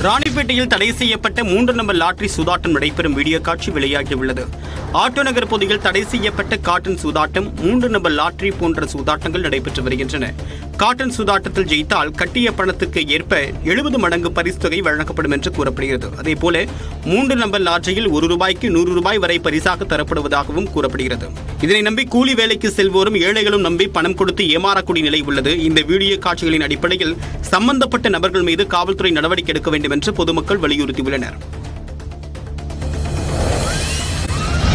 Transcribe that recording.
ராணிப்பேட்டையில் தடை செய்யப்பட்ட மூன்று நம்பர் லாட்டரி சூதாட்டம் நடைபெறும் வீடியோ காட்சி வெளியாகியுள்ளது ஆட்டோ நகர் பகுதியில் தடை செய்யப்பட்ட காட்டன் சூதாட்டம் மூன்று நம்பர் லாட்டரி போன்ற சூதாட்டங்கள் நடைபெற்று வருகின்றன காட்டன் சூதாட்டத்தில் ஜெயித்தால் கட்டிய பணத்துக்கு ஏற்ப எழுபது மடங்கு பரிசு தொகை வழங்கப்படும் என்று கூறப்படுகிறது அதேபோல மூன்று நம்பர் லாட்டரியில் ஒரு ரூபாய்க்கு நூறு ரூபாய் வரை பரிசாக தரப்படுவதாகவும் கூறப்படுகிறது இதனை நம்பி கூலி வேலைக்கு செல்வோரும் ஏழைகளும் நம்பி பணம் கொடுத்து ஏமாறக்கூடிய நிலை உள்ளது இந்த வீடியோ காட்சிகளின் அடிப்படையில் சம்பந்தப்பட்ட நபர்கள் மீது காவல்துறை நடவடிக்கை எடுக்க வேண்டும் என்று பொதுமக்கள் வலியுறுத்தியுள்ளனர்